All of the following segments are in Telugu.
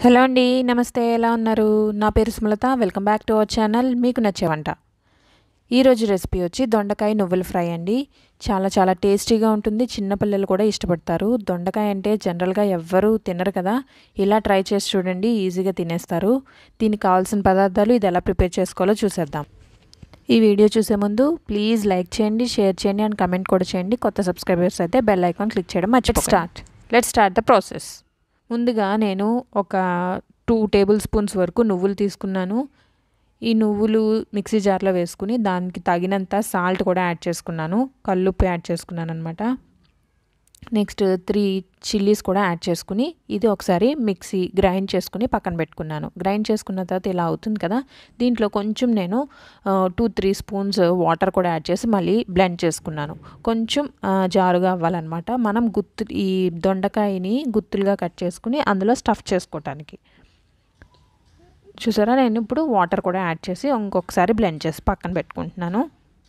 హలో అండి నమస్తే ఎలా ఉన్నారు నా పేరు Sumalatha welcome back to our channel మీకు నచ్చే వంట ఈరోజు రెసిపీ వచ్చి దొండకాయ నువ్వుల ఫ్రై అండి చాలా చాలా టేస్టీగా ఉంటుంది చిన్నపిల్లలు కూడా ఇష్టపడతారు దొండకాయ అంటే జనరల్గా ఎవ్వరూ తినరు కదా ఇలా ట్రై చేసి చూడండి ఈజీగా తినేస్తారు దీనికి కావాల్సిన పదార్థాలు ఇది ఎలా ప్రిపేర్ చేసుకోవాలో చూసేద్దాం ఈ వీడియో చూసే ముందు ప్లీజ్ లైక్ చేయండి షేర్ చేయండి అండ్ కమెంట్ కూడా చేయండి కొత్త సబ్స్క్రైబర్స్ అయితే బెల్ ఐకాన్ క్లిక్ చేయడం మర్చిపో start let start the process ముందుగా నేను ఒక టూ టేబుల్ స్పూన్స్ వరకు నువ్వులు తీసుకున్నాను ఈ నువ్వులు మిక్సీ జార్లో వేసుకుని దానికి తగినంత సాల్ట్ కూడా యాడ్ చేసుకున్నాను కల్లుప్పు యాడ్ చేసుకున్నాను అనమాట నెక్స్ట్ త్రీ చిల్లీస్ కూడా యాడ్ చేసుకుని ఇది ఒకసారి మిక్సీ గ్రైండ్ చేసుకుని పక్కన పెట్టుకున్నాను గ్రైండ్ చేసుకున్న తర్వాత ఇలా అవుతుంది కదా దీంట్లో కొంచెం నేను టూ త్రీ స్పూన్స్ వాటర్ కూడా యాడ్ చేసి మళ్ళీ బ్లెండ్ చేసుకున్నాను కొంచెం జారుగా అవ్వాలన్నమాట మనం గుత్తు ఈ దొండకాయని గుత్తులుగా కట్ చేసుకుని అందులో స్టఫ్ చేసుకోవటానికి చూసారా నేను ఇప్పుడు వాటర్ కూడా యాడ్ చేసి ఇంకొకసారి బ్లెండ్ చేసి పక్కన పెట్టుకుంటున్నాను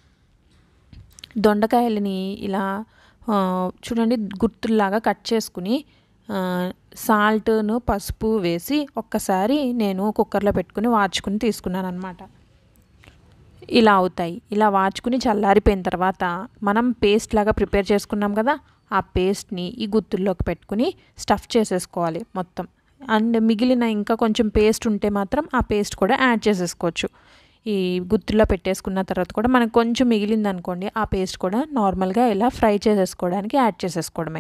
దొండకాయలని ఇలా చూడండి గుర్తుల్లాగా కట్ చేసుకుని సాల్ట్ను పసుపు వేసి ఒక్కసారి నేను కుక్కర్లో పెట్టుకుని వార్చుకుని తీసుకున్నాను అనమాట ఇలా అవుతాయి ఇలా వార్చుకుని చల్లారిపోయిన తర్వాత మనం పేస్ట్ లాగా ప్రిపేర్ చేసుకున్నాం కదా ఆ పేస్ట్ని ఈ గుత్తుల్లోకి పెట్టుకుని స్టఫ్ చేసేసుకోవాలి మొత్తం అండ్ మిగిలిన ఇంకా కొంచెం పేస్ట్ ఉంటే మాత్రం ఆ పేస్ట్ కూడా యాడ్ చేసేసుకోవచ్చు ఈ గుత్తుల్లో పెట్టేసుకున్న తర్వాత కూడా మనకు కొంచెం మిగిలింది అనుకోండి ఆ పేస్ట్ కూడా నార్మల్గా ఇలా ఫ్రై చేసేసుకోవడానికి యాడ్ చేసేసుకోవడమే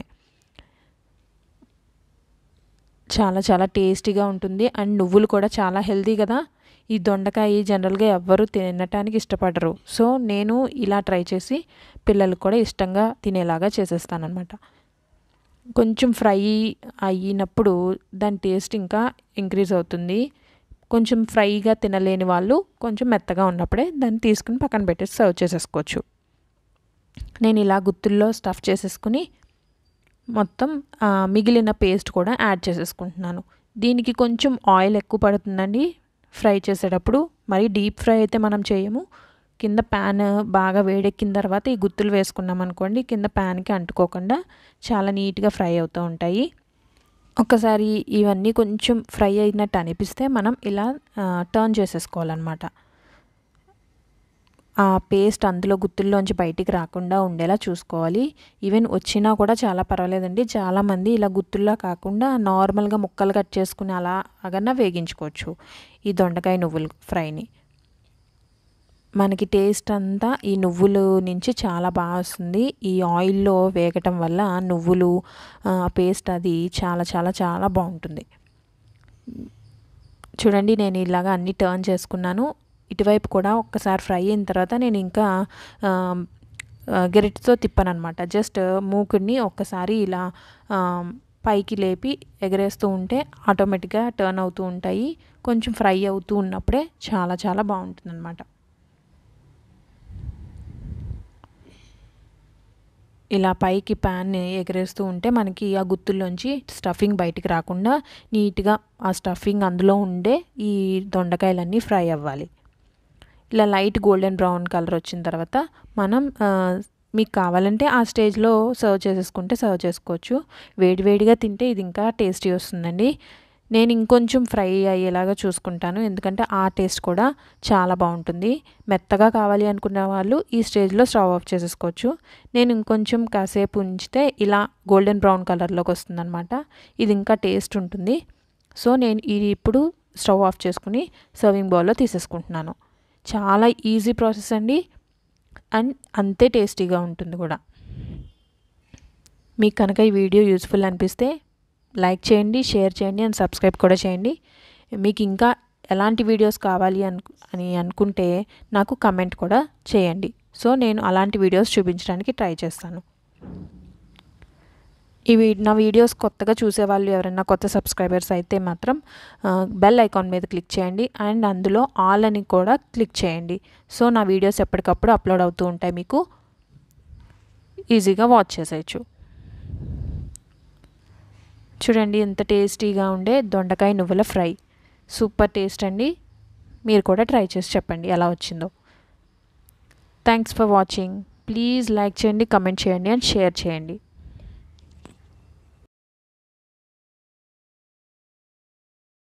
చాలా చాలా టేస్టీగా ఉంటుంది అండ్ నువ్వులు కూడా చాలా హెల్తీ కదా ఈ దొండకాయ జనరల్గా ఎవ్వరూ తినటానికి ఇష్టపడరు సో నేను ఇలా ట్రై చేసి పిల్లలకు కూడా ఇష్టంగా తినేలాగా చేసేస్తానమాట కొంచెం ఫ్రై అయినప్పుడు దాని టేస్ట్ ఇంకా ఇంక్రీజ్ అవుతుంది కొంచెం ఫ్రైగా తినలేని వాళ్ళు కొంచెం మెత్తగా ఉన్నప్పుడే దాన్ని తీసుకుని పక్కన పెట్టేసి సర్వ్ చేసేసుకోవచ్చు నేను ఇలా గుత్తుల్లో స్టఫ్ చేసేసుకుని మొత్తం మిగిలిన పేస్ట్ కూడా యాడ్ చేసేసుకుంటున్నాను దీనికి కొంచెం ఆయిల్ ఎక్కువ పడుతుందండి ఫ్రై చేసేటప్పుడు మరి డీప్ ఫ్రై అయితే మనం చేయము కింద ప్యాన్ బాగా వేడెక్కిన తర్వాత ఈ గుత్తులు వేసుకున్నాం అనుకోండి కింద ప్యాన్కి అంటుకోకుండా చాలా నీట్గా ఫ్రై అవుతూ ఉంటాయి ఒక్కసారి ఇవన్నీ కొంచెం ఫ్రై అయినట్టు అనిపిస్తే మనం ఇలా టర్న్ చేసేసుకోవాలన్నమాట ఆ పేస్ట్ అందులో గుత్తుల్లోంచి బయటికి రాకుండా ఉండేలా చూసుకోవాలి ఈవెన్ వచ్చినా కూడా చాలా పర్వాలేదండి చాలామంది ఇలా గుత్తుల్లా కాకుండా నార్మల్గా ముక్కలు కట్ చేసుకుని అలా అగన్నా వేగించుకోవచ్చు ఈ దొండకాయ నువ్వులు ఫ్రైని మనకి టేస్ట్ అంతా ఈ నువ్వులు నుంచి చాలా బాగా వస్తుంది ఈ ఆయిల్లో వేగటం వల్ల నువ్వులు పేస్ట్ అది చాలా చాలా చాలా బాగుంటుంది చూడండి నేను ఇలాగా అన్ని టర్న్ చేసుకున్నాను ఇటువైపు కూడా ఒక్కసారి ఫ్రై అయిన తర్వాత నేను ఇంకా గెరిటితో తిప్పాను అనమాట జస్ట్ మూకుడిని ఒక్కసారి ఇలా పైకి లేపి ఎగరేస్తూ ఉంటే ఆటోమేటిక్గా టర్న్ అవుతూ ఉంటాయి కొంచెం ఫ్రై అవుతూ ఉన్నప్పుడే చాలా చాలా బాగుంటుంది అనమాట ఇలా పైకి ప్యాన్ని ఎగరేస్తూ ఉంటే మనకి ఆ గుత్తుల్లోంచి స్టఫింగ్ బయటికి రాకుండా నీట్గా ఆ స్టఫింగ్ అందులో ఉండే ఈ దొండకాయలన్నీ ఫ్రై అవ్వాలి ఇలా లైట్ గోల్డెన్ బ్రౌన్ కలర్ వచ్చిన తర్వాత మనం మీకు కావాలంటే ఆ స్టేజ్లో సర్వ్ చేసేసుకుంటే సర్వ్ చేసుకోవచ్చు వేడివేడిగా తింటే ఇది ఇంకా టేస్టీ వస్తుందండి నేను ఇంకొంచెం ఫ్రై అయ్యేలాగా చూసుకుంటాను ఎందుకంటే ఆ టేస్ట్ కూడా చాలా బాగుంటుంది మెత్తగా కావాలి అనుకున్న వాళ్ళు ఈ స్టేజ్లో స్టవ్ ఆఫ్ చేసేసుకోవచ్చు నేను ఇంకొంచెం కాసేపు ఉంచితే ఇలా గోల్డెన్ బ్రౌన్ కలర్లోకి వస్తుందన్నమాట ఇది ఇంకా టేస్ట్ ఉంటుంది సో నేను ఇది ఇప్పుడు స్టవ్ ఆఫ్ చేసుకుని సర్వింగ్ బౌల్లో తీసేసుకుంటున్నాను చాలా ఈజీ ప్రాసెస్ అండి అండ్ అంతే టేస్టీగా ఉంటుంది కూడా మీకు కనుక ఈ వీడియో యూస్ఫుల్ అనిపిస్తే లైక్ చేయండి షేర్ చేయండి అండ్ సబ్స్క్రైబ్ కూడా చేయండి మీకు ఇంకా ఎలాంటి వీడియోస్ కావాలి అను అని అనుకుంటే నాకు కమెంట్ కూడా చేయండి సో నేను అలాంటి వీడియోస్ చూపించడానికి ట్రై చేస్తాను ఈ నా వీడియోస్ కొత్తగా చూసేవాళ్ళు ఎవరైనా కొత్త సబ్స్క్రైబర్స్ అయితే మాత్రం బెల్ ఐకాన్ మీద క్లిక్ చేయండి అండ్ అందులో ఆల్ అని కూడా క్లిక్ చేయండి సో నా వీడియోస్ ఎప్పటికప్పుడు అప్లోడ్ అవుతూ ఉంటాయి మీకు ఈజీగా వాచ్ చేసేయచ్చు చూడండి ఎంత టేస్టీగా ఉండే దొండకాయ నువ్వుల ఫ్రై సూపర్ టేస్ట్ అండి మీరు కూడా ట్రై చేసి చెప్పండి ఎలా వచ్చిందో thanks for watching please like చేయండి కమెంట్ చేయండి అండ్ షేర్ చేయండి